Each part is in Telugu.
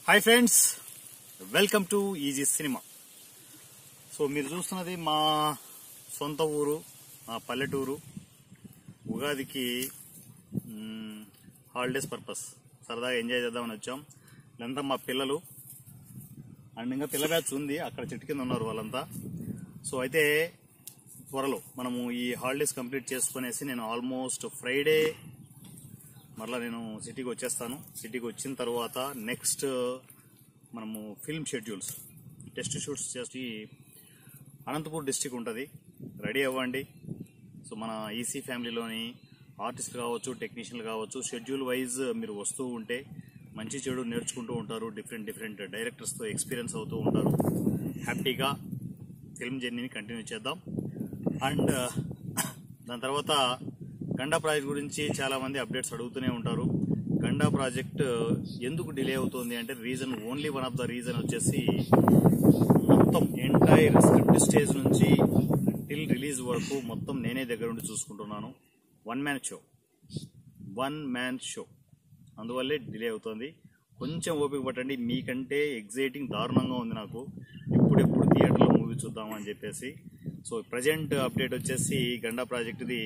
hi friends welcome to easy cinema so మీరు చూస్తున్నది మా సొంత ఊరు మా పల్లెటూరు ఉగాదికి మ్, హాలిడేస్ పర్పస్ సరదాగా ఎంజాయ్ చేద్దామని వచ్చాం వీళ్ళంతా మా పిల్లలు అండ్ ఇంకా పిల్ల బ్యాచ్ ఉంది అక్కడ చెట్టు కింద ఉన్నారు వాళ్ళంతా సో అయితే త్వరలో మనము ఈ హాలిడేస్ కంప్లీట్ చేసుకునేసి నేను ఆల్మోస్ట్ ఫ్రైడే మరలా నేను సిటీకి వచ్చేస్తాను సిటీకి వచ్చిన తర్వాత నెక్స్ట్ మనము ఫిల్మ్ షెడ్యూల్స్ టెస్ట్ షూట్స్ చేసి అనంతపూర్ డిస్టిక్ ఉంటుంది రెడీ అవ్వండి సో మన ఈసీ ఫ్యామిలీలోని ఆర్టిస్టులు కావచ్చు టెక్నీషియన్లు కావచ్చు షెడ్యూల్ వైజ్ మీరు వస్తూ ఉంటే మంచి చెడు నేర్చుకుంటూ ఉంటారు డిఫరెంట్ డిఫరెంట్ డైరెక్టర్స్తో ఎక్స్పీరియన్స్ అవుతూ ఉంటారు హ్యాపీగా ఫిల్మ్ జర్నీని కంటిన్యూ చేద్దాం అండ్ దాని తర్వాత గండా ప్రాజెక్ట్ గురించి చాలా మంది అప్డేట్స్ అడుగుతూనే ఉంటారు గండా ప్రాజెక్ట్ ఎందుకు డిలే అవుతుంది అంటే reason only one of the reason వచ్చేసి మొత్తం ఎంటైర్ స్క్రిప్ట్ స్టేజ్ నుంచి టిల్ రిలీజ్ వరకు మొత్తం నేనే దగ్గర ఉండి చూసుకుంటున్నాను one man show one man show అందువల్లే డిలే అవుతుంది కొంచెం ఓపిక పట్టండి మీకంటే ఎగ్జైటింగ్ దారుణంగా ఉంది నాకు ఇప్పుడెప్పుడు థియేటర్లో మూవీ చూద్దామని చెప్పేసి సో ప్రజెంట్ అప్డేట్ వచ్చేసి గండా ప్రాజెక్ట్ది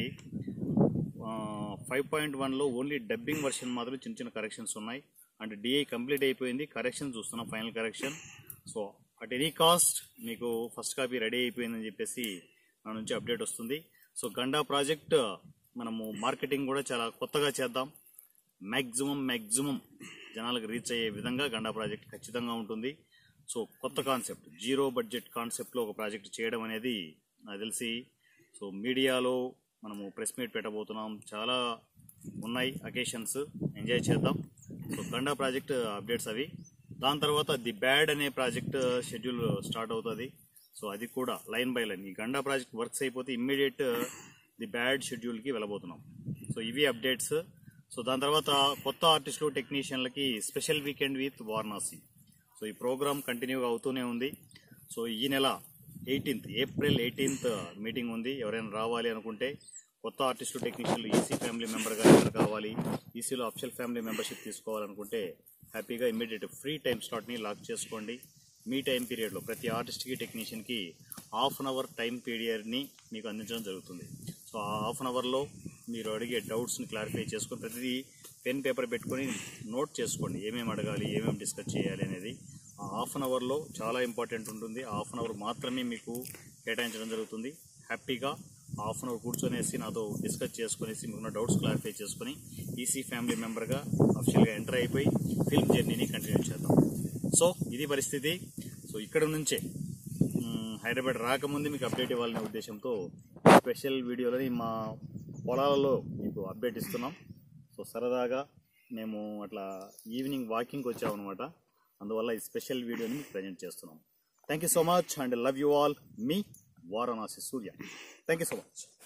ఫైవ్ పాయింట్ వన్లో ఓన్లీ డబ్బింగ్ వర్షన్ మాత్రం చిన్న చిన్న కరెక్షన్స్ ఉన్నాయి అండ్ డిఐ కంప్లీట్ అయిపోయింది కరెక్షన్ చూస్తున్నాం final correction so at any cost మీకు ఫస్ట్ కాపీ రెడీ అయిపోయిందని చెప్పేసి నా నుంచి అప్డేట్ వస్తుంది సో గండా ప్రాజెక్ట్ మనము మార్కెటింగ్ కూడా చాలా కొత్తగా చేద్దాం మ్యాక్సిమం మ్యాక్సిమం జనాలకు రీచ్ అయ్యే విధంగా గండా ప్రాజెక్ట్ ఖచ్చితంగా ఉంటుంది సో కొత్త కాన్సెప్ట్ జీరో బడ్జెట్ కాన్సెప్ట్లో ఒక ప్రాజెక్ట్ చేయడం అనేది నాకు తెలిసి సో మీడియాలో మనము ప్రెస్ మీట్ పెట్టబోతున్నాం చాలా ఉన్నాయి అకేషన్స్ ఎంజాయ్ చేద్దాం సో గండా ప్రాజెక్ట్ అప్డేట్స్ అవి దాని తర్వాత ది బ్యాడ్ అనే ప్రాజెక్ట్ షెడ్యూల్ స్టార్ట్ అవుతుంది సో అది కూడా లైన్ బై లైన్ ఈ గండా ప్రాజెక్ట్ వర్క్స్ అయిపోతే ఇమ్మీడియట్ ది బ్యాడ్ షెడ్యూల్కి వెళ్ళబోతున్నాం సో ఇవి అప్డేట్స్ సో దాని తర్వాత కొత్త ఆర్టిస్టులు టెక్నీషియన్లకి special weekend with Varanasi so ఈ ప్రోగ్రామ్ కంటిన్యూగా అవుతూనే ఉంది సో ఈ నెల ఎయిటీన్త్ ఏప్రిల్ ఎయిటీన్త్ మీటింగ్ ఉంది ఎవరైనా రావాలి అనుకుంటే కొత్త ఆర్టిస్టులు టెక్నీషియన్లు ఈసీ ఫ్యామిలీ మెంబర్గా ఎవరు కావాలి ఈసీలో అఫిషియల్ ఫ్యామిలీ మెంబర్షిప్ తీసుకోవాలనుకుంటే హ్యాపీగా ఇమ్మీడియట్ ఫ్రీ టైం స్లాట్ని లాక్ చేసుకోండి మీ టైం పీరియడ్లో ప్రతి ఆర్టిస్ట్కి టెక్నీషియన్కి హాఫ్ అన్ అవర్ టైం పీరియడ్ని మీకు అందించడం జరుగుతుంది సో ఆ హాఫ్ అన్ అవర్లో మీరు అడిగే డౌట్స్ని క్లారిఫై చేసుకొని ప్రతిదీ పెన్ పేపర్ పెట్టుకొని నోట్ చేసుకోండి ఏమేమి అడగాలి ఏమేమి డిస్కస్ చేయాలి అనేది ఆ హాఫ్ అన్ అవర్లో చాలా ఇంపార్టెంట్ ఉంటుంది హాఫ్ అన్ అవర్ మాత్రమే మీకు కేటాయించడం జరుగుతుంది హ్యాపీగా హాఫ్ అన్ అవర్ కూర్చొనేసి నాతో డిస్కస్ చేసుకునేసి మీకున్న డౌట్స్ క్లారిఫై చేసుకొని ఈసీ ఫ్యామిలీ మెంబర్గా అఫిషియల్గా ఎంటర్ అయిపోయి ఫిల్మ్ జర్నీని కంటిన్యూ చేద్దాం సో ఇది పరిస్థితి సో ఇక్కడ నుంచే మ్, హైదరాబాద్ రాకముందే మీకు అప్డేట్ ఇవ్వాలనే ఉద్దేశంతో స్పెషల్ వీడియోలని మా పొలాలలో మీకు అప్డేట్ ఇస్తున్నాం సో సరదాగా మేము అట్లా ఈవినింగ్ వాకింగ్కి వచ్చామన్నమాట అందువల్ల ఈ స్పెషల్ వీడియోని మీకు ప్రజెంట్ చేస్తున్నాం thank you so much and love you all మీ Varanasi Surya thank you so much